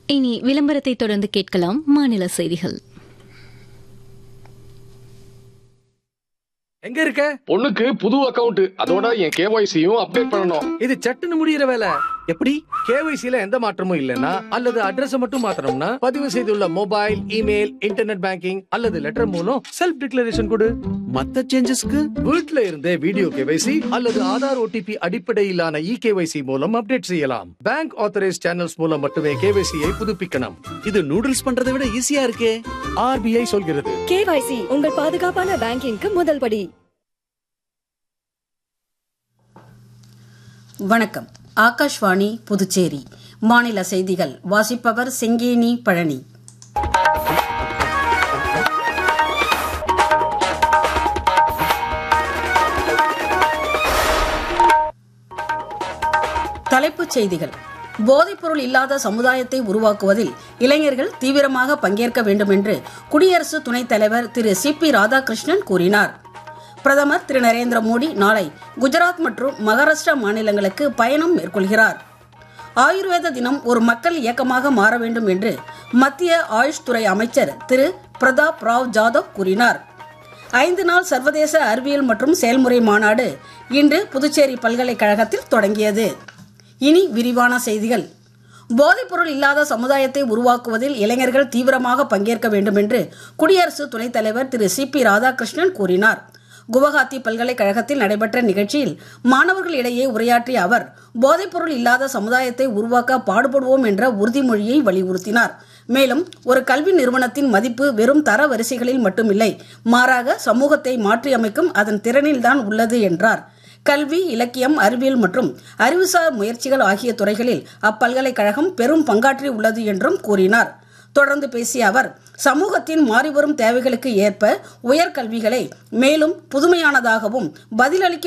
இனி விளம்பரத்தை தொடர்ந்து கேட்கலாம் மாநில செய்திகள் எங்க இருக்க பொண்ணுக்கு புது அக்கவுண்ட் அதோட என் கேஒய்சியும் அப்டேட் பண்ணணும் இது சட்டுன்னு முடியிற வேலை எப்படி கேவைசில எந்த மாற்றமும் இல்லனா அல்லது அட்ரஸ் மட்டும் மாத்தணும்னா பதிவு செய்துள்ள மொபைல் இமெயில் இன்டர்நெட் பேங்கிங் அல்லது லெட்டர் மூலம் செல்ஃப் டிக்ளரேஷன் கொடு மத்த சேஞ்சஸ்க்கு வீட்ல இருந்தே வீடியோ கேவைசி அல்லது ஆதார் ஓடிபி அடிப்படையிலான இ கேவைசி மூலம் அப்டேட் செய்யலாம் பேங்க் ஆத்தரைஸ் சேனல்ஸ் மூலம் மட்டுமே கேவைசியை புதுப்பிக்கணும் இது நூடுல்ஸ் பண்றதை விட ஈஸியா இருக்கே ஆர்பிஐ சொல்கிறது கேவைசி உங்கள் பாதுகாப்பான பேங்கிங்க்கு முதல் படி வணக்கம் ஆகாஷ்வாணி புதுச்சேரி மாநில செய்திகள் வாசிப்பவர் செங்கேனி பழனி தலைப்புச் செய்திகள் போதைப்பொருள் இல்லாத சமுதாயத்தை உருவாக்குவதில் இளைஞர்கள் தீவிரமாக பங்கேற்க வேண்டும் என்று குடியரசு துணைத் தலைவர் திரு சி பி ராதாகிருஷ்ணன் கூறினார் பிரதமர் திரு நரேந்திர மோடி நாளை குஜராத் மற்றும் மகாராஷ்டிரா மாநிலங்களுக்கு பயணம் மேற்கொள்கிறார் ஆயுர்வேத தினம் ஒரு மக்கள் இயக்கமாக மாற வேண்டும் என்று மத்திய ஆயுஷ் துறை அமைச்சர் திரு பிரதாப் ராவ் ஜாதவ் கூறினார் ஐந்து நாள் சர்வதேச அறிவியல் மற்றும் செயல்முறை மாநாடு இன்று புதுச்சேரி பல்கலைக்கழகத்தில் தொடங்கியது இனி விரிவான செய்திகள் போதைப்பொருள் இல்லாத சமுதாயத்தை உருவாக்குவதில் இளைஞர்கள் தீவிரமாக பங்கேற்க வேண்டும் என்று குடியரசு துணைத் தலைவர் திரு சி பி ராதாகிருஷ்ணன் கூறினார் குவஹாத்தி பல்கலைக்கழகத்தில் நடைபெற்ற நிகழ்ச்சியில் மாணவர்களிடையே உரையாற்றிய அவர் போதைப்பொருள் இல்லாத சமுதாயத்தை உருவாக்க பாடுபடுவோம் என்ற உறுதிமொழியை வலியுறுத்தினார் மேலும் ஒரு கல்வி நிறுவனத்தின் மதிப்பு வெறும் தர வரிசைகளில் மட்டுமில்லை மாறாக சமூகத்தை மாற்றியமைக்கும் அதன் திறனில்தான் உள்ளது என்றார் கல்வி இலக்கியம் அறிவியல் மற்றும் அறிவுசார் முயற்சிகள் ஆகிய துறைகளில் அப்பல்கலைக்கழகம் பெரும் பங்காற்றி உள்ளது என்றும் கூறினார் தொடர்ந்து பேசிய அவர் சமூகத்தின் மாறிவரும் தேவைகளுக்கு ஏற்ப உயர்கல்விகளை மேலும் புதுமையானதாகவும் பதிலளிக்க